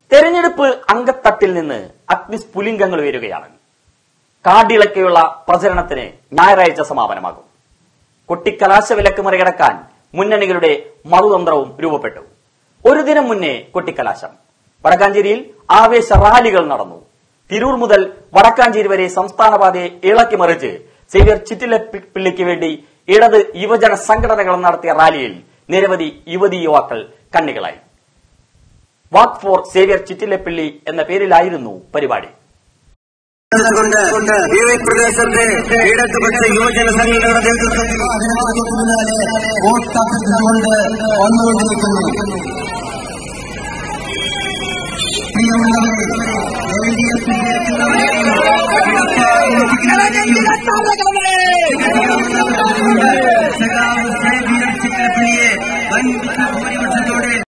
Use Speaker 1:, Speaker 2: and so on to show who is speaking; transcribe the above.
Speaker 1: തെരഞ്ഞെടുപ്പ് അങ്കത്തട്ടിൽ നിന്ന് അഗ്നിസ്ഫുലിംഗങ്ങൾ ഉയരുകയാണ് കാടിളക്കെയുള്ള പ്രചരണത്തിന് ഞായറാഴ്ച സമാപനമാകും കൊട്ടിക്കലാശ വിലക്ക് മറികടക്കാൻ മുന്നണികളുടെ മറുതന്ത്രവും രൂപപ്പെട്ടു ഒരു ദിനം മുന്നേ കൊട്ടിക്കലാശം വടക്കാഞ്ചേരിയിൽ ആവേശ റാലികൾ നടന്നു തിരൂർ മുതൽ വടക്കാഞ്ചേരി വരെ സംസ്ഥാന പാതയെ ഇളക്കി മറിച്ച് സേവ്യർ ചിറ്റിലപ്പിള്ളിക്ക് വേണ്ടി ഇടത് യുവജന സംഘടനകൾ നടത്തിയ റാലിയിൽ നിരവധി യുവതി യുവാക്കൾ കണ്ണികളായി വാക്ക് ഫോർ സേവ്യർ ചിറ്റിലപ്പിള്ളി എന്ന പേരിലായിരുന്നു പരിപാടി
Speaker 2: കൊണ്ട് ഈ പ്രദേശത്തെ ഇടതുപക്ഷ യുവജന സംഘടനയുടെ നേതൃത്വത്തിൽ
Speaker 3: ജനാധിപത്യത്തിനാലെ വോട്ടഭ്യർത്ഥിച്ചുകൊണ്ട് വന്നുകൊണ്ടിരിക്കുന്നു പ്രിയമുള്ളവരെ എൽ ഡി എഫിന്റെ